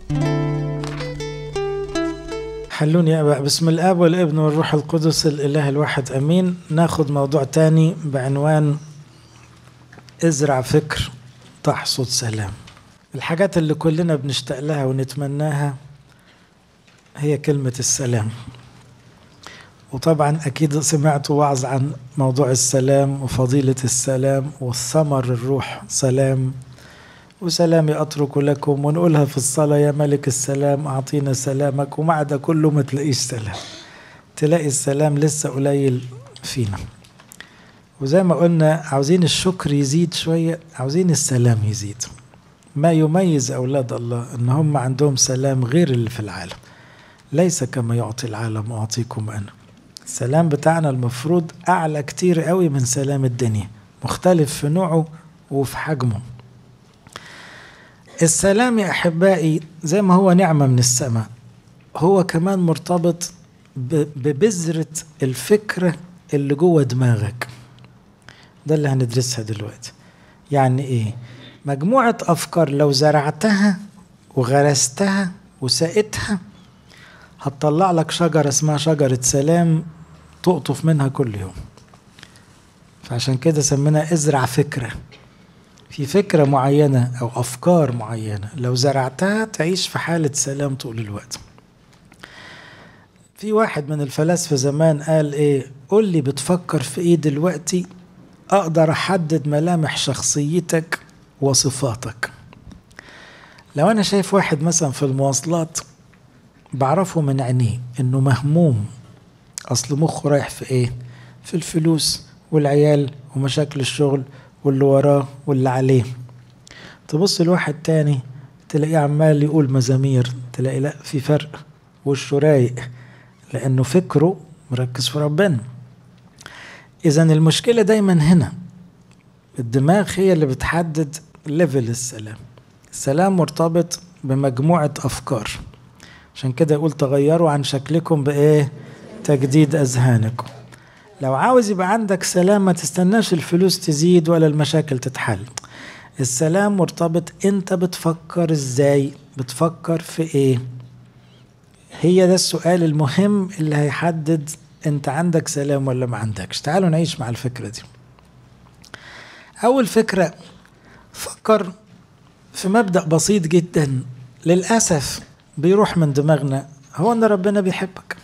حلوني يا أبا بسم الآب والابن والروح القدس الإله الواحد أمين ناخد موضوع تاني بعنوان ازرع فكر تحصد سلام الحاجات اللي كلنا بنشتاق لها ونتمناها هي كلمة السلام وطبعا أكيد سمعتوا وعظ عن موضوع السلام وفضيلة السلام والثمر الروح سلام وسلامي أترك لكم ونقولها في الصلاة يا ملك السلام أعطينا سلامك ومع ده كله ما تلاقيش سلام تلاقي السلام لسه قليل فينا وزي ما قلنا عاوزين الشكر يزيد شوية عاوزين السلام يزيد ما يميز أولاد الله أن هم عندهم سلام غير اللي في العالم ليس كما يعطي العالم أعطيكم أنا السلام بتاعنا المفروض أعلى كتير قوي من سلام الدنيا مختلف في نوعه وفي حجمه السلام يا أحبائي زي ما هو نعمة من السماء هو كمان مرتبط ببذرة الفكرة اللي جوه دماغك ده اللي هندرسها دلوقتي يعني ايه مجموعة أفكار لو زرعتها وغرستها وسقتها هتطلع لك شجرة اسمها شجرة سلام تقطف منها كل يوم فعشان كده سمينا ازرع فكرة في فكرة معينة أو أفكار معينة لو زرعتها تعيش في حالة سلام طول الوقت في واحد من الفلاسفة زمان قال إيه قول لي بتفكر في إيه دلوقتي أقدر أحدد ملامح شخصيتك وصفاتك لو أنا شايف واحد مثلا في المواصلات بعرفه من عينيه إنه مهموم أصل مخه رايح في إيه في الفلوس والعيال ومشاكل الشغل واللي وراه واللي عليه تبص لواحد تاني تلاقيه عمال يقول مزامير تلاقي لا في فرق وشه رايق لأنه فكره مركز في ربنا إذا المشكلة دايما هنا الدماغ هي اللي بتحدد ليفل السلام السلام مرتبط بمجموعة أفكار عشان كده يقول تغيروا عن شكلكم بإيه تجديد أذهانكم لو عاوز يبقى عندك سلام ما تستناش الفلوس تزيد ولا المشاكل تتحل السلام مرتبط انت بتفكر ازاي بتفكر في ايه هي ده السؤال المهم اللي هيحدد انت عندك سلام ولا ما عندكش تعالوا نعيش مع الفكرة دي اول فكرة فكر في مبدأ بسيط جدا للأسف بيروح من دماغنا هو ان ربنا بيحبك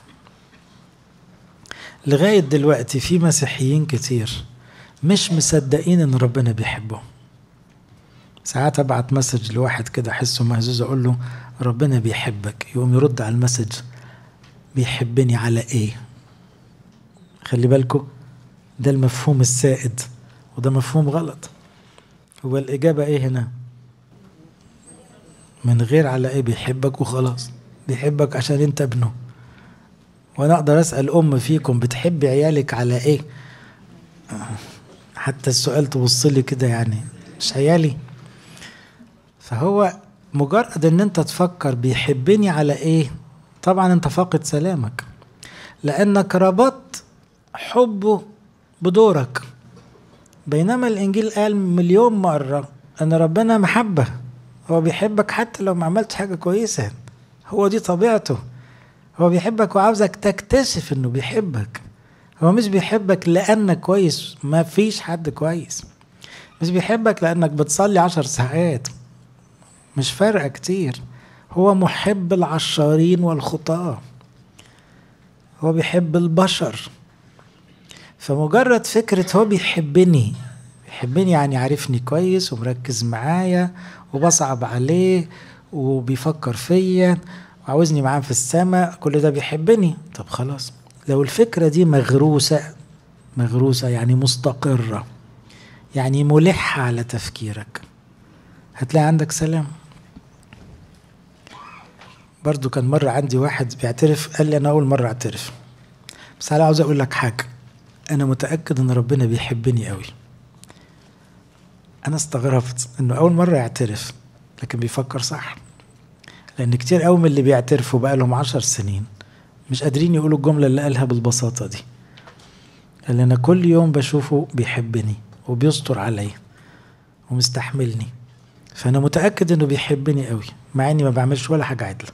لغاية دلوقتي في مسيحيين كتير مش مصدقين ان ربنا بيحبهم ساعات ابعت مسج لواحد كده احسه مهزوز اقول له ربنا بيحبك يقوم يرد على المسج بيحبني على ايه خلي بالكم ده المفهوم السائد وده مفهوم غلط هو الإجابة إيه هنا من غير على إيه بيحبك وخلاص بيحبك عشان أنت ابنه وأنا أقدر أسأل أم فيكم بتحبي عيالك على إيه حتى السؤال تبص لي كده يعني مش عيالي فهو مجرد ان انت تفكر بيحبني على ايه طبعا انت فاقد سلامك لانك ربطت حبه بدورك بينما الانجيل قال مليون مره ان ربنا محبه هو بيحبك حتى لو ما عملتش حاجه كويسه هو دي طبيعته هو بيحبك وعاوزك تكتشف انه بيحبك هو مش بيحبك لانك كويس ما فيش حد كويس مش بيحبك لانك بتصلي عشر ساعات مش فارقه كتير هو محب العشارين والخطاه هو بيحب البشر فمجرد فكرة هو بيحبني بيحبني يعني عارفني كويس ومركز معايا وبصعب عليه وبيفكر فيا وعاوزني معاه في السماء كل ده بيحبني طب خلاص لو الفكرة دي مغروسة مغروسة يعني مستقرة يعني ملحة على تفكيرك هتلاقي عندك سلام برضو كان مرة عندي واحد بيعترف قال لي أنا أول مرة أعترف بس أنا عاوز أقول لك حاجة أنا متأكد إن ربنا بيحبني قوي أنا استغربت إنه أول مرة يعترف لكن بيفكر صح لأن كتير قوي من اللي بيعترفوا بقى لهم عشر سنين مش قادرين يقولوا الجملة اللي قالها بالبساطة دي قال أنا كل يوم بشوفه بيحبني وبيستر عليا ومستحملني فانا متاكد انه بيحبني قوي مع اني ما بعملش ولا حاجه عدله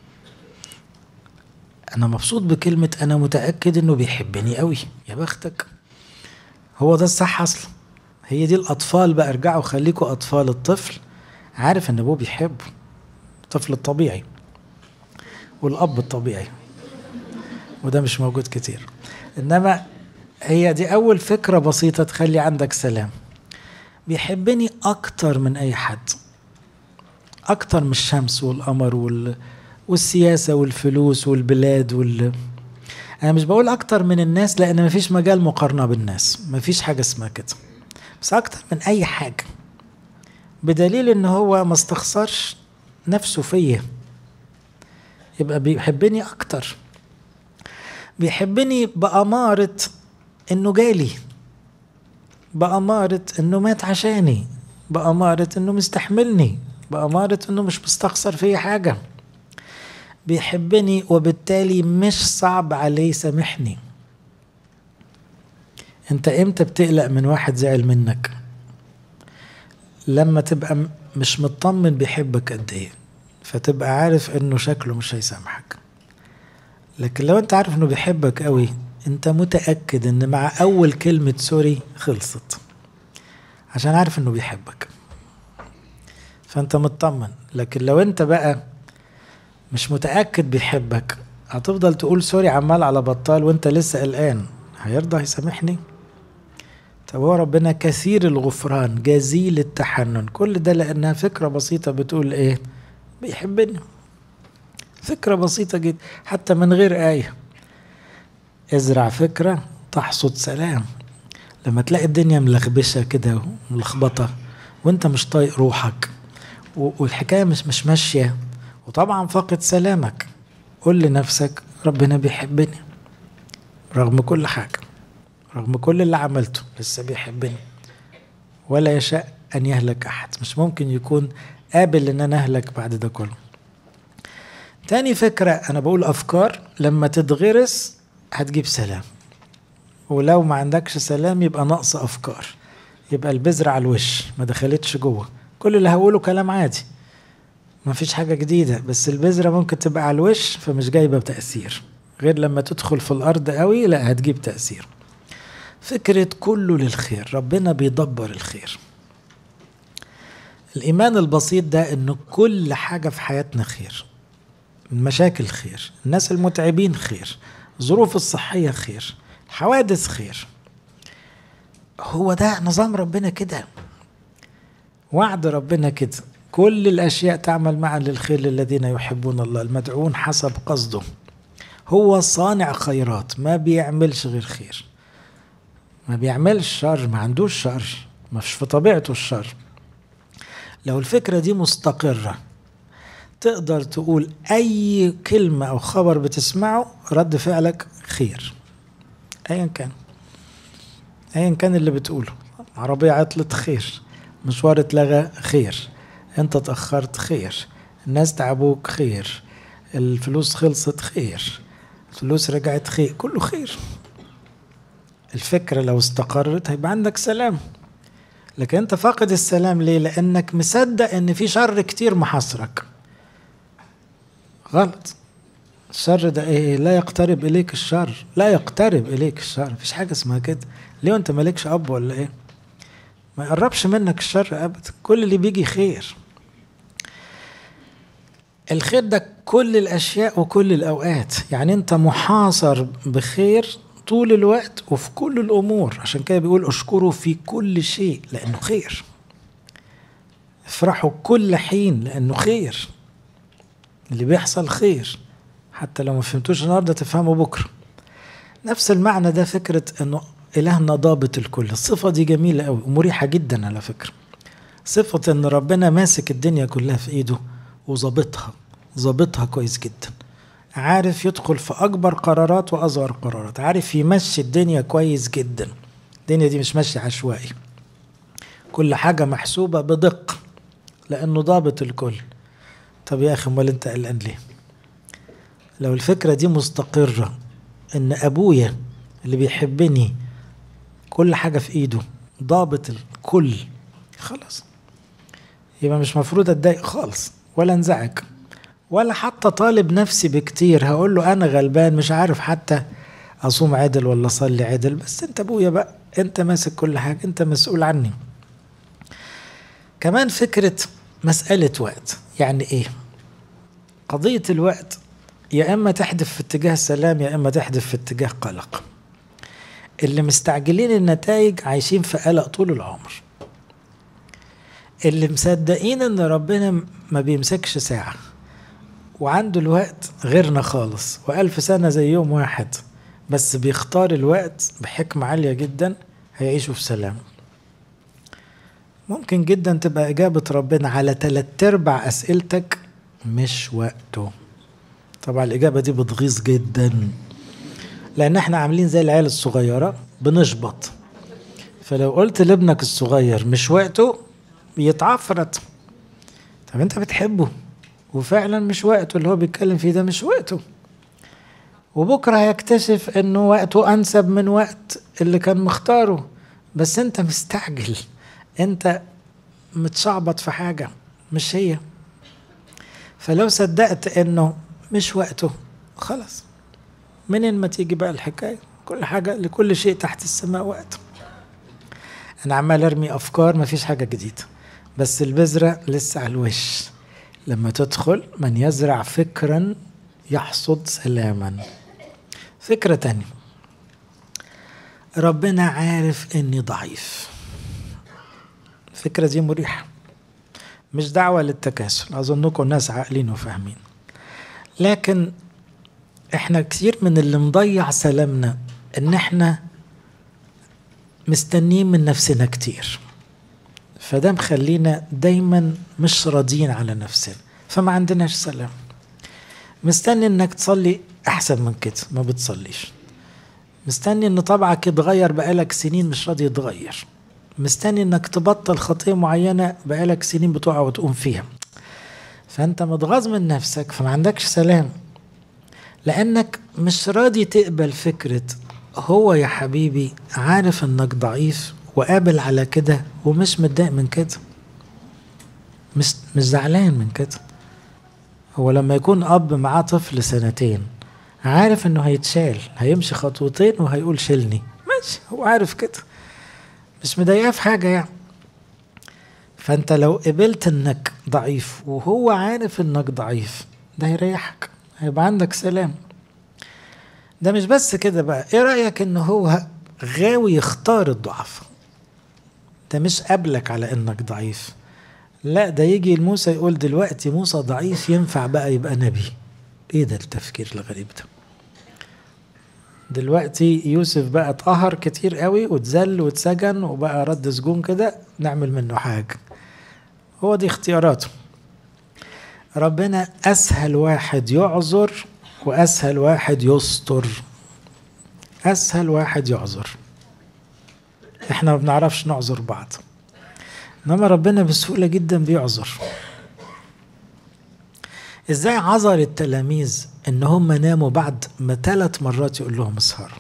انا مبسوط بكلمه انا متاكد انه بيحبني قوي يا بختك هو ده الصح اصلا هي دي الاطفال بقى ارجعوا خليكوا اطفال الطفل عارف ان ابوه بيحبه الطفل الطبيعي والاب الطبيعي وده مش موجود كتير انما هي دي اول فكره بسيطه تخلي عندك سلام بيحبني اكتر من اي حد اكتر من الشمس والقمر وال... والسياسه والفلوس والبلاد وال انا مش بقول اكتر من الناس لان مفيش مجال مقارنه بالناس مفيش حاجه اسمها كده بس اكتر من اي حاجه بدليل ان هو ما استخسرش نفسه فيا يبقى بيحبني اكتر بيحبني بأمارة انه جالي بأمارة انه مات عشاني بأمارة انه مستحملني بأمارة انه مش مستخسر فيا حاجة بيحبني وبالتالي مش صعب عليه يسامحني انت امتى بتقلق من واحد زعل منك لما تبقى مش مطمن بيحبك قد ايه فتبقى عارف انه شكله مش هيسامحك لكن لو انت عارف انه بيحبك قوي انت متاكد ان مع اول كلمه سوري خلصت عشان عارف انه بيحبك فانت مطمن لكن لو انت بقى مش متاكد بيحبك هتفضل تقول سوري عمال على بطال وانت لسه قلقان هيرضى يسامحني طب هو ربنا كثير الغفران جزيل التحنن كل ده لانها فكره بسيطه بتقول ايه بيحبني فكرة بسيطة جدا حتى من غير آية ازرع فكرة تحصد سلام لما تلاقي الدنيا ملخبشة كده وملخبطة وانت مش طايق روحك والحكاية مش مش ماشية وطبعا فاقد سلامك قول لنفسك ربنا بيحبني رغم كل حاجة رغم كل اللي عملته لسه بيحبني ولا يشاء أن يهلك أحد مش ممكن يكون قابل ان انا اهلك بعد ده كله تاني فكرة انا بقول افكار لما تتغرس هتجيب سلام ولو ما عندكش سلام يبقى نقص افكار يبقى البذرة على الوش ما دخلتش جوه كل اللي هقوله كلام عادي ما فيش حاجة جديدة بس البذرة ممكن تبقى على الوش فمش جايبة بتأثير غير لما تدخل في الأرض قوي لا هتجيب تأثير فكرة كله للخير ربنا بيدبر الخير الإيمان البسيط ده إنه كل حاجة في حياتنا خير المشاكل خير الناس المتعبين خير الظروف الصحية خير الحوادث خير هو ده نظام ربنا كده وعد ربنا كده كل الأشياء تعمل معا للخير للذين يحبون الله المدعون حسب قصده هو صانع خيرات ما بيعملش غير خير ما بيعملش شر ما عندوش شر مش في طبيعته الشر لو الفكرة دي مستقرة تقدر تقول أي كلمة أو خبر بتسمعه رد فعلك خير أيا كان أيا كان اللي بتقوله عربية عطلت خير مشوار اتلغى خير انت اتأخرت خير الناس تعبوك خير الفلوس خلصت خير الفلوس رجعت خير كله خير الفكرة لو استقرت هيبقى عندك سلام لكن انت فاقد السلام ليه لانك مصدق ان في شر كتير محاصرك غلط الشر ده ايه لا يقترب اليك الشر لا يقترب اليك الشر مفيش حاجه اسمها كده ليه انت مالكش اب ولا ايه ما يقربش منك الشر ابدا كل اللي بيجي خير الخير ده كل الاشياء وكل الاوقات يعني انت محاصر بخير طول الوقت وفي كل الامور عشان كده بيقول اشكروا في كل شيء لانه خير افرحوا كل حين لانه خير اللي بيحصل خير حتى لو ما فهمتوش النهارده تفهموا بكره نفس المعنى ده فكره انه الهنا ضابط الكل الصفه دي جميله قوي ومريحه جدا على فكره صفه ان ربنا ماسك الدنيا كلها في ايده وظابطها ظابطها كويس جدا عارف يدخل في اكبر قرارات واصغر قرارات عارف يمشي الدنيا كويس جدا الدنيا دي مش ماشيه عشوائي كل حاجه محسوبه بدقه لانه ضابط الكل طب يا اخي امال انت قلقان ليه لو الفكره دي مستقره ان ابويا اللي بيحبني كل حاجه في ايده ضابط الكل خلاص يبقى مش مفروض اتضايق خالص ولا انزعج ولا حتى طالب نفسي بكتير هقول له انا غلبان مش عارف حتى اصوم عدل ولا اصلي عدل بس انت ابويا بقى انت ماسك كل حاجه انت مسؤول عني كمان فكره مساله وقت يعني ايه قضيه الوقت يا اما تحدف في اتجاه سلام يا اما تحدف في اتجاه قلق اللي مستعجلين النتائج عايشين في قلق طول العمر اللي مصدقين ان ربنا ما بيمسكش ساعة وعنده الوقت غيرنا خالص وألف سنة زي يوم واحد بس بيختار الوقت بحكمة عالية جدا هيعيشوا في سلام ممكن جدا تبقى إجابة ربنا على تلات أرباع أسئلتك مش وقته طبعا الإجابة دي بتغيظ جدا لأن احنا عاملين زي العيال الصغيرة بنشبط فلو قلت لابنك الصغير مش وقته يتعفرت طب انت بتحبه وفعلا مش وقته اللي هو بيتكلم فيه ده مش وقته وبكرة هيكتشف انه وقته انسب من وقت اللي كان مختاره بس انت مستعجل انت متشعبط في حاجة مش هي فلو صدقت انه مش وقته خلاص منين ما تيجي بقى الحكاية كل حاجة لكل شيء تحت السماء وقت أنا عمال أرمي أفكار مفيش حاجة جديدة بس البذرة لسه على الوش لما تدخل من يزرع فكرا يحصد سلاما فكرة تانية ربنا عارف اني ضعيف الفكرة دي مريحة مش دعوة للتكاسل أظنكم ناس عاقلين وفاهمين لكن احنا كتير من اللي مضيع سلامنا ان احنا مستنيين من نفسنا كتير فده مخلينا دايما مش راضيين على نفسنا فما عندناش سلام مستني انك تصلي احسن من كده ما بتصليش مستني ان طبعك يتغير بقالك سنين مش راضي يتغير مستني انك تبطل خطيه معينه بقالك سنين بتقع وتقوم فيها فانت متغاظ من نفسك فما عندكش سلام لانك مش راضي تقبل فكره هو يا حبيبي عارف انك ضعيف وقابل على كده ومش متضايق من كده مش مش زعلان من كده هو لما يكون اب معاه طفل سنتين عارف انه هيتشال هيمشي خطوتين وهيقول شيلني ماشي هو عارف كده مش مضايقاه في حاجه يعني فانت لو قبلت انك ضعيف وهو عارف انك ضعيف ده هيريحك هيبقى عندك سلام ده مش بس كده بقى ايه رأيك ان هو غاوي يختار الضعف ده مش قبلك على انك ضعيف لا ده يجي لموسى يقول دلوقتي موسى ضعيف ينفع بقى يبقى نبي ايه ده التفكير الغريب ده دلوقتي يوسف بقى اتقهر كتير قوي واتذل واتسجن وبقى رد سجون كده نعمل منه حاجة هو دي اختياراته ربنا أسهل واحد يعذر وأسهل واحد يستر أسهل واحد يعذر احنا ما بنعرفش نعذر بعض انما ربنا بسهولة جدا بيعذر ازاي عذر التلاميذ ان هم ناموا بعد ما ثلاث مرات يقول لهم اسهروا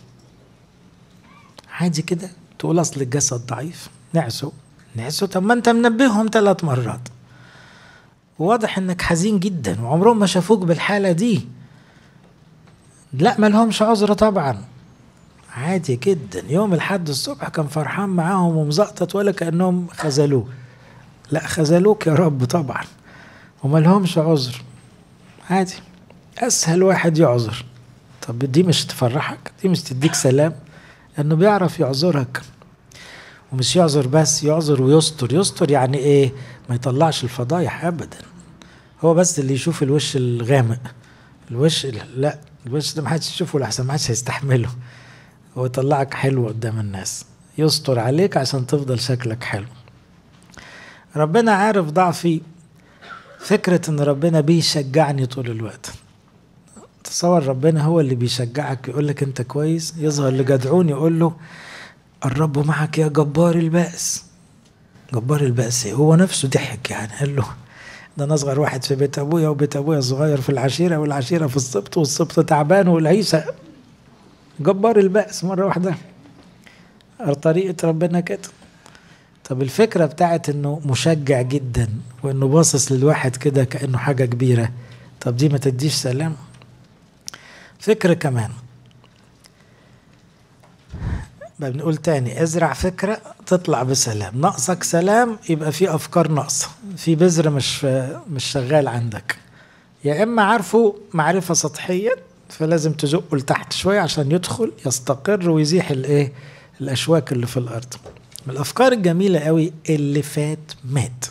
عادي كده تقول اصل الجسد ضعيف نعسوا نعسوا طب ما انت منبههم ثلاث مرات واضح انك حزين جدا وعمرهم ما شافوك بالحالة دي لا ما لهمش عذر طبعا عادي جدا يوم الحد الصبح كان فرحان معاهم ومزقطط ولا كأنهم خذلوه لا خذلوك يا رب طبعا وما لهمش عذر عادي اسهل واحد يعذر طب دي مش تفرحك دي مش تديك سلام انه بيعرف يعذرك ومش يعذر بس يعذر ويستر يستر يعني ايه ما يطلعش الفضايح ابدا هو بس اللي يشوف الوش الغامق الوش لا الوش ده ما حدش يشوفه لحسن ما حدش هيستحمله هو يطلعك حلو قدام الناس يستر عليك عشان تفضل شكلك حلو ربنا عارف ضعفي فكرة ان ربنا بيشجعني طول الوقت تصور ربنا هو اللي بيشجعك يقول لك انت كويس يظهر لجدعون يقول له الرب معك يا جبار البأس جبار البأس هو نفسه ضحك يعني قال له ده انا اصغر واحد في بيت ابويا وبيت ابويا صغير في العشيره والعشيره في السبط والسبط تعبان والعيسى جبار البأس مره واحده طريقه ربنا كده طب الفكرة بتاعت انه مشجع جدا وانه باصص للواحد كده كأنه حاجة كبيرة طب دي ما تديش سلام فكرة كمان بنقول تاني ازرع فكرة تطلع بسلام ناقصك سلام يبقى في افكار ناقصة في بذر مش مش شغال عندك يا اما عارفه معرفة سطحية فلازم تزقه لتحت شوية عشان يدخل يستقر ويزيح الايه الاشواك اللي في الارض من الافكار الجميلة قوي اللي فات مات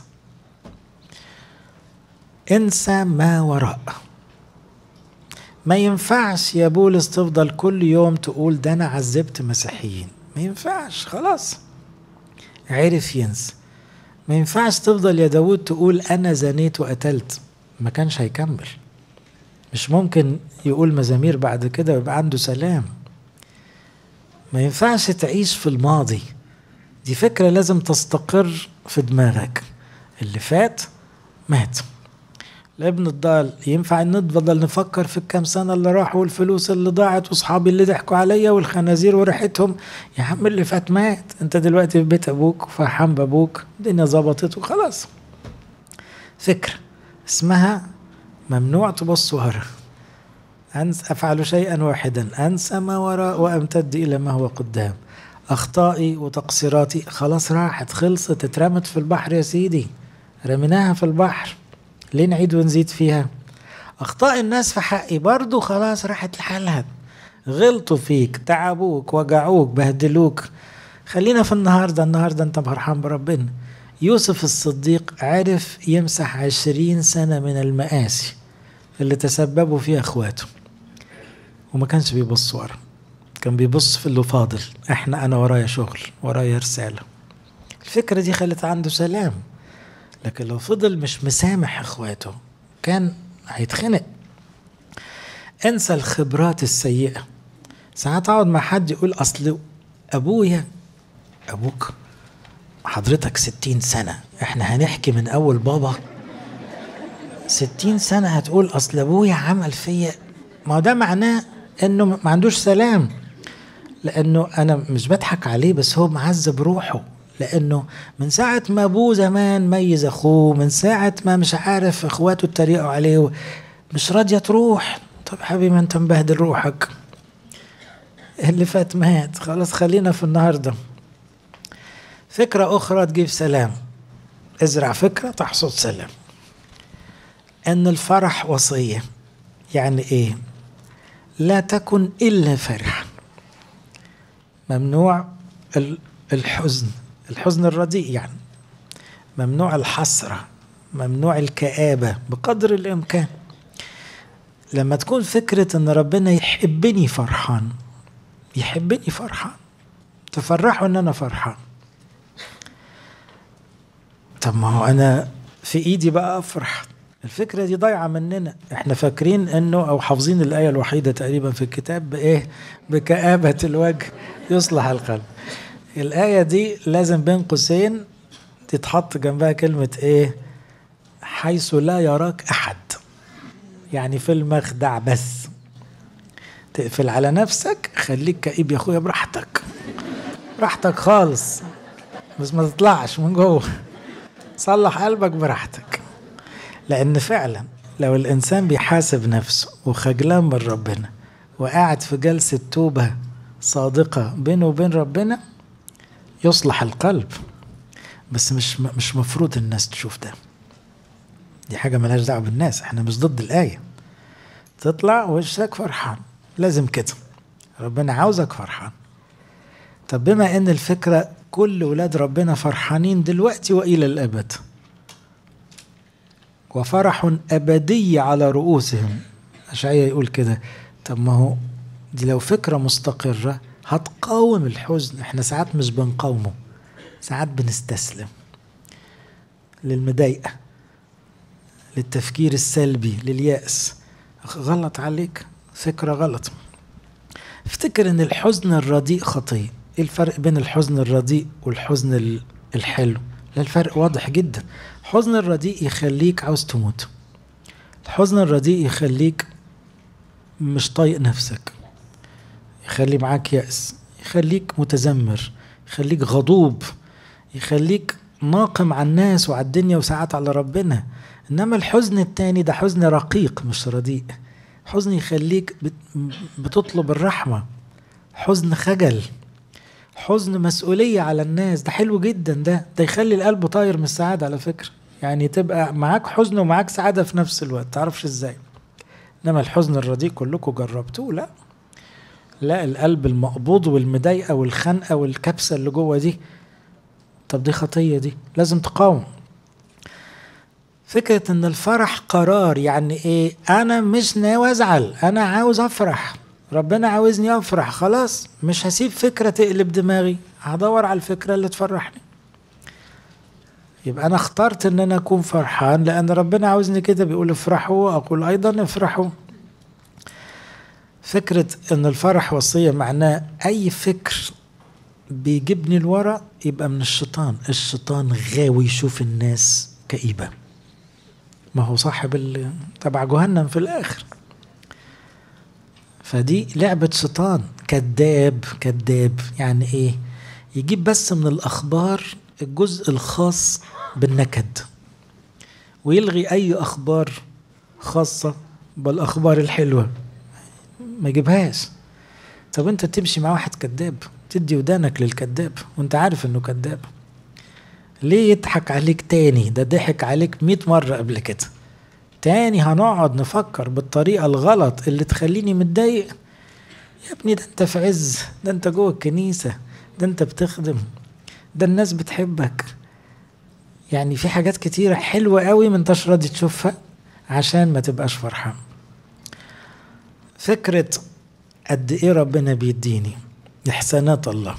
انسى ما وراء ما ينفعش يا بولس تفضل كل يوم تقول ده انا عذبت مسيحيين ما ينفعش خلاص عرف ينسى ما ينفعش تفضل يا داود تقول انا زنيت وقتلت ما كانش هيكمل مش ممكن يقول مزامير بعد كده ويبقى عنده سلام ما ينفعش تعيش في الماضي دي فكرة لازم تستقر في دماغك اللي فات مات الابن الضال ينفع ان نفضل نفكر في الكام سنه اللي راحوا والفلوس اللي ضاعت واصحابي اللي ضحكوا عليا والخنازير وريحتهم يا عم اللي فات مات انت دلوقتي في بيت ابوك وفرحان بابوك الدنيا ظبطت وخلاص فكره اسمها ممنوع تبص ورا أنس أفعل شيئا واحدا أنسى ما وراء وأمتد إلى ما هو قدام أخطائي وتقصيراتي خلاص راحت خلصت اترمت في البحر يا سيدي رميناها في البحر ليه نعيد ونزيد فيها أخطاء الناس في حقي برضو خلاص راحت لحالها غلطوا فيك تعبوك وجعوك بهدلوك خلينا في النهاردة النهاردة أنت فرحان بربنا يوسف الصديق عرف يمسح عشرين سنة من المآسي اللي تسببوا فيها اخواته وما كانش بيبص ورا كان بيبص في اللي فاضل احنا انا ورايا شغل ورايا رسالة الفكرة دي خلت عنده سلام لكن لو فضل مش مسامح اخواته كان هيتخنق انسى الخبرات السيئة ساعات اقعد مع حد يقول اصل ابويا ابوك حضرتك ستين سنة احنا هنحكي من اول بابا ستين سنة هتقول اصل ابويا عمل فيا ما ده معناه انه ما عندوش سلام لانه انا مش بضحك عليه بس هو معذب روحه لانه من ساعة ما ابوه زمان ميز اخوه من ساعة ما مش عارف اخواته اتريقوا عليه مش راضية تروح طب حبيبي ما انت مبهدل روحك اللي فات مات خلاص خلينا في النهارده فكرة أخرى تجيب سلام ازرع فكرة تحصد سلام أن الفرح وصية يعني إيه لا تكن إلا فرحا ممنوع الحزن الحزن الرديء يعني ممنوع الحسرة ممنوع الكآبة بقدر الإمكان لما تكون فكرة أن ربنا يحبني فرحان يحبني فرحان تفرحوا أن أنا فرحان طب ما هو انا في ايدي بقى افرح الفكره دي ضايعه مننا احنا فاكرين انه او حافظين الايه الوحيده تقريبا في الكتاب بايه بكآبه الوجه يصلح القلب الايه دي لازم بين قوسين تتحط جنبها كلمه ايه حيث لا يراك احد يعني في المخدع بس تقفل على نفسك خليك كئيب يا اخويا براحتك براحتك خالص بس ما تطلعش من جوه صلح قلبك براحتك لأن فعلا لو الإنسان بيحاسب نفسه وخجلان من ربنا وقاعد في جلسة توبة صادقة بينه وبين ربنا يصلح القلب بس مش مش مفروض الناس تشوف ده دي حاجة ملهاش دعوة بالناس احنا مش ضد الآية تطلع وشك فرحان لازم كده ربنا عاوزك فرحان طب بما ان الفكرة كل ولاد ربنا فرحانين دلوقتي والى الابد وفرح ابدي على رؤوسهم اشعياء يقول كده طب ما هو دي لو فكره مستقره هتقاوم الحزن احنا ساعات مش بنقاومه ساعات بنستسلم للمضايقه للتفكير السلبي لليأس غلط عليك فكره غلط افتكر ان الحزن الرديء خطيه ايه الفرق بين الحزن الرديء والحزن الحلو لا الفرق واضح جدا الحزن الرديء يخليك عاوز تموت الحزن الرديء يخليك مش طايق نفسك يخلي معاك يأس يخليك متذمر يخليك غضوب يخليك ناقم على الناس وعلى الدنيا وساعات على ربنا انما الحزن التاني ده حزن رقيق مش رديء حزن يخليك بتطلب الرحمة حزن خجل حزن مسؤولية على الناس ده حلو جدا ده ده يخلي القلب طاير من السعادة على فكرة يعني تبقى معاك حزن ومعاك سعادة في نفس الوقت تعرفش ازاي انما الحزن الرديء كلكم جربتوه لا لا القلب المقبوض والمضايقة والخنقة والكبسة اللي جوه دي طب دي خطية دي لازم تقاوم فكرة ان الفرح قرار يعني ايه انا مش ناوي ازعل انا عاوز افرح ربنا عاوزني افرح خلاص مش هسيب فكرة تقلب دماغي هدور على الفكرة اللي تفرحني يبقى انا اخترت ان انا اكون فرحان لان ربنا عاوزني كده بيقول افرحوا اقول ايضا افرحوا فكرة ان الفرح وصية معناه اي فكر بيجيبني لورا يبقى من الشيطان الشيطان غاوي يشوف الناس كئيبة ما هو صاحب تبع جهنم في الاخر فدي لعبة شيطان كذاب كذاب يعني ايه يجيب بس من الاخبار الجزء الخاص بالنكد ويلغي اي اخبار خاصة بالاخبار الحلوة ما يجيبهاش طب انت تمشي مع واحد كذاب تدي ودانك للكذاب وانت عارف انه كذاب ليه يضحك عليك تاني ده ضحك عليك مئة مرة قبل كده تاني هنقعد نفكر بالطريقة الغلط اللي تخليني متضايق يا ابني ده انت في عز ده انت جوه الكنيسة ده انت بتخدم ده الناس بتحبك يعني في حاجات كتيرة حلوة قوي ما انتش راضي تشوفها عشان ما تبقاش فرحان فكرة قد ايه ربنا بيديني احسانات الله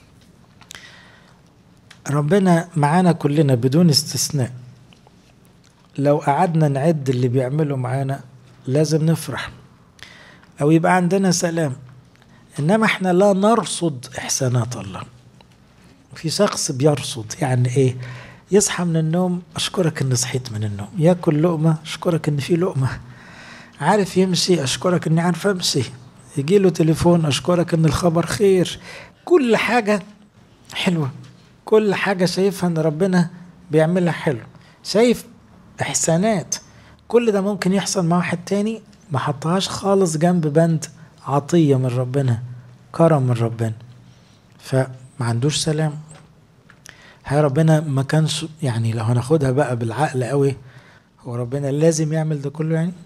ربنا معانا كلنا بدون استثناء لو قعدنا نعد اللي بيعمله معانا لازم نفرح او يبقى عندنا سلام انما احنا لا نرصد احسانات الله في شخص بيرصد يعني ايه يصحى من النوم اشكرك اني صحيت من النوم ياكل لقمه اشكرك ان في لقمه عارف يمشي اشكرك اني عارف امشي يجي له تليفون اشكرك ان الخبر خير كل حاجه حلوه كل حاجه شايفها ان ربنا بيعملها حلو شايف احسانات كل ده ممكن يحصل مع واحد تاني ما حطهاش خالص جنب بند عطيه من ربنا كرم من ربنا فما عندوش سلام هي ربنا ما كانش يعني لو هناخدها بقى بالعقل قوي هو ربنا لازم يعمل ده كله يعني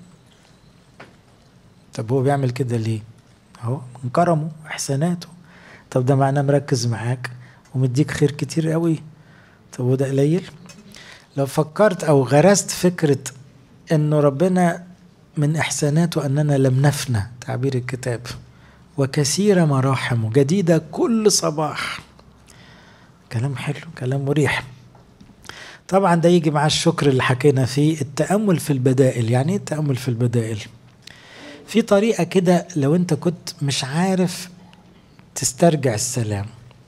طب هو بيعمل كده ليه اهو من كرمه احساناته طب ده معناه مركز معاك ومديك خير كتير قوي طب وده قليل لو فكرت او غرست فكره انه ربنا من احساناته اننا لم نفنى تعبير الكتاب وكثير مراحمه جديده كل صباح كلام حلو كلام مريح طبعا ده يجي مع الشكر اللي حكينا فيه التامل في البدائل يعني ايه التامل في البدائل في طريقه كده لو انت كنت مش عارف تسترجع السلام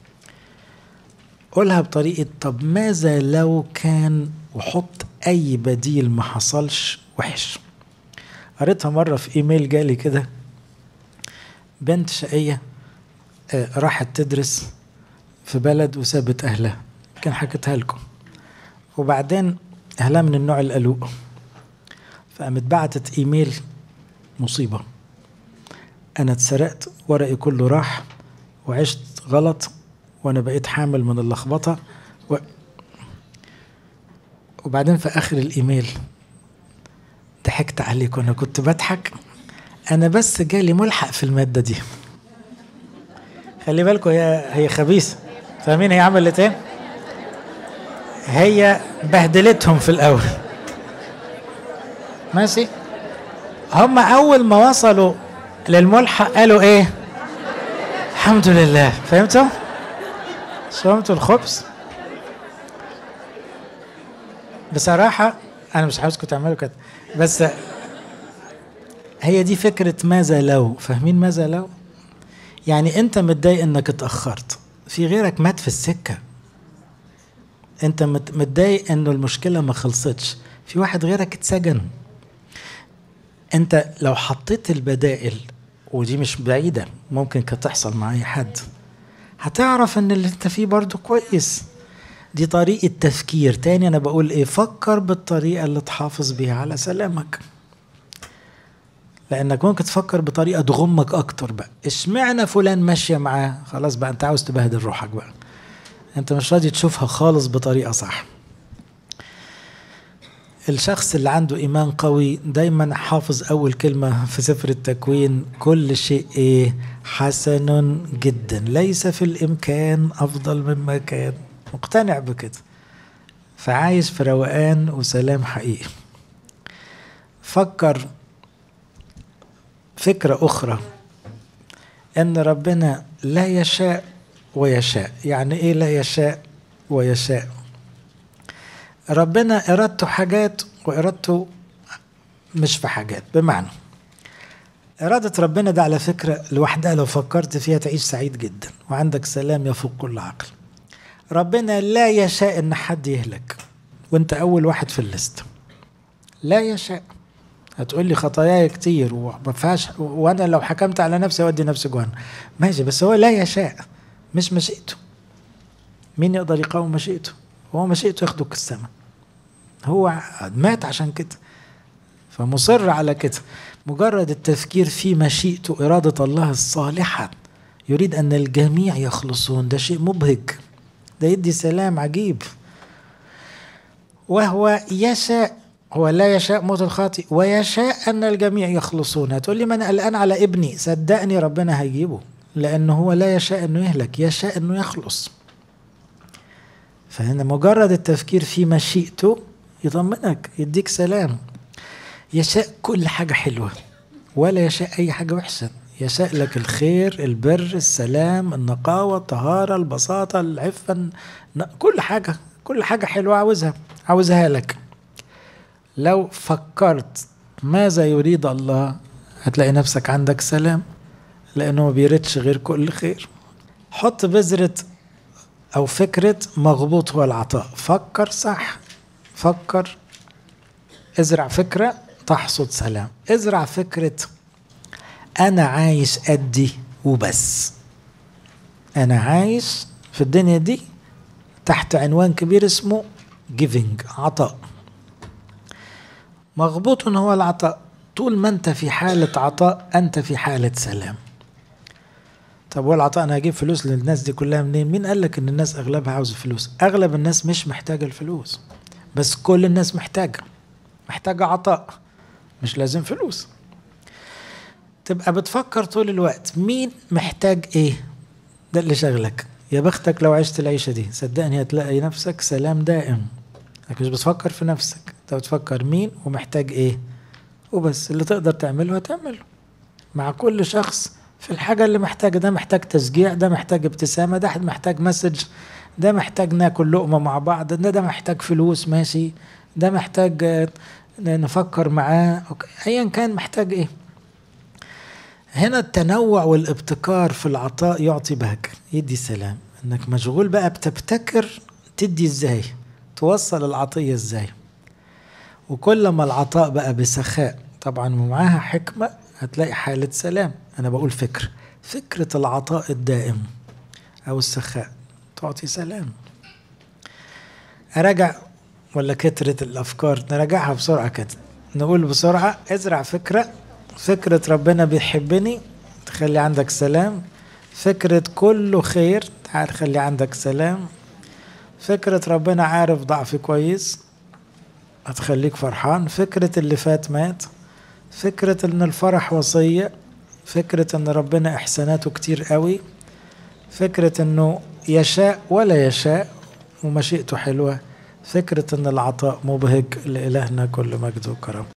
قولها بطريقة طب ماذا لو كان وحط أي بديل ما حصلش وحش قريتها مرة في إيميل جالي كده بنت شقية راحت تدرس في بلد وسابت أهلها كان حكيتها لكم وبعدين أهلها من النوع القلوق فقامت بعتت إيميل مصيبة أنا اتسرقت ورقي كله راح وعشت غلط وانا بقيت حامل من اللخبطه و... وبعدين في اخر الايميل ضحكت عليك وانا كنت بضحك انا بس جالي ملحق في الماده دي خلي بالكم هي هي خبيثه فاهمين هي عملت ايه هي بهدلتهم في الاول ماشي هم اول ما وصلوا للملحق قالوا ايه الحمد لله فهمتوا صومتوا الخبز بصراحة أنا مش عاوزكم تعملوا كده بس هي دي فكرة ماذا لو فاهمين ماذا لو يعني أنت متضايق إنك اتأخرت في غيرك مات في السكة أنت متضايق إنه المشكلة ما خلصتش في واحد غيرك اتسجن أنت لو حطيت البدائل ودي مش بعيدة ممكن كانت تحصل مع أي حد هتعرف ان اللي انت فيه برضه كويس دي طريقة تفكير تاني أنا بقول إيه فكر بالطريقة اللي تحافظ بيها على سلامك لأنك ممكن تفكر بطريقة تغمك أكتر بقى اشمعنى فلان ماشية معاه خلاص بقى أنت عاوز تبهدل روحك بقى أنت مش راضي تشوفها خالص بطريقة صح الشخص اللي عنده إيمان قوي دايما حافظ أول كلمة في سفر التكوين كل شيء إيه حسن جدا ليس في الإمكان أفضل مما كان مقتنع بكده فعايش في روقان وسلام حقيقي فكر فكرة أخرى أن ربنا لا يشاء ويشاء يعني إيه لا يشاء ويشاء ربنا إرادته حاجات وإرادته مش في حاجات بمعنى إرادة ربنا ده على فكرة لوحدها لو فكرت فيها تعيش سعيد جدا وعندك سلام يفوق كل عقل ربنا لا يشاء إن حد يهلك وأنت أول واحد في الليست لا يشاء هتقول لي خطاياي كتير وما فيهاش وانا لو حكمت على نفسي اودي نفسي جهنم ماشي بس هو لا يشاء مش مشيئته مين يقدر يقاوم مشيئته هو مشيئته ياخدك السماء هو مات عشان كده فمصر على كده مجرد التفكير في مشيئته إرادة الله الصالحة يريد أن الجميع يخلصون ده شيء مبهج ده يدي سلام عجيب وهو يشاء هو لا يشاء موت الخاطئ ويشاء أن الجميع يخلصون هتقول لي ما أنا قلقان على ابني صدقني ربنا هيجيبه لأنه هو لا يشاء أنه يهلك يشاء أنه يخلص فهنا مجرد التفكير في مشيئته يطمنك يديك سلام يشاء كل حاجة حلوة ولا يشاء أي حاجة وحشة يشاء لك الخير البر السلام النقاوة الطهارة البساطة العفة كل حاجة كل حاجة حلوة عاوزها عاوزها لك لو فكرت ماذا يريد الله هتلاقي نفسك عندك سلام لأنه ما بيردش غير كل خير حط بذرة أو فكرة مغبوط هو العطاء فكر صح فكر ازرع فكرة تحصد سلام ازرع فكرة أنا عايش أدي وبس أنا عايش في الدنيا دي تحت عنوان كبير اسمه giving عطاء مغبوط هو العطاء طول ما انت في حالة عطاء انت في حالة سلام طب والعطاء انا هجيب فلوس للناس دي كلها منين مين قال لك ان الناس اغلبها عاوزة فلوس اغلب الناس مش محتاجة الفلوس بس كل الناس محتاجة محتاجة عطاء مش لازم فلوس تبقى بتفكر طول الوقت مين محتاج ايه ده اللي شغلك يا بختك لو عشت العيشة دي صدقني هتلاقي نفسك سلام دائم لكن مش بتفكر في نفسك انت بتفكر مين ومحتاج ايه وبس اللي تقدر تعمله هتعمله مع كل شخص في الحاجة اللي محتاجة ده محتاج تشجيع ده محتاج ابتسامة ده محتاج مسج ده محتاج ناكل لقمة مع بعض ده ده محتاج فلوس ماشي ده محتاج نفكر معاه ايا كان محتاج ايه هنا التنوع والابتكار في العطاء يعطي بهجة يدي سلام انك مشغول بقى بتبتكر تدي ازاي توصل العطية ازاي وكل ما العطاء بقى بسخاء طبعا ومعاها حكمة هتلاقي حالة سلام أنا بقول فكر فكرة العطاء الدائم أو السخاء تعطي سلام أراجع ولا كترة الأفكار نراجعها بسرعة كده نقول بسرعة ازرع فكرة فكرة ربنا بيحبني تخلي عندك سلام فكرة كله خير تعال خلي عندك سلام فكرة ربنا عارف ضعفي كويس هتخليك فرحان فكرة اللي فات مات فكرة ان الفرح وصية فكرة ان ربنا احساناته كتير قوي فكرة انه يشاء ولا يشاء ومشيئته حلوة فكرة ان العطاء مبهج لإلهنا كل مجد وكرم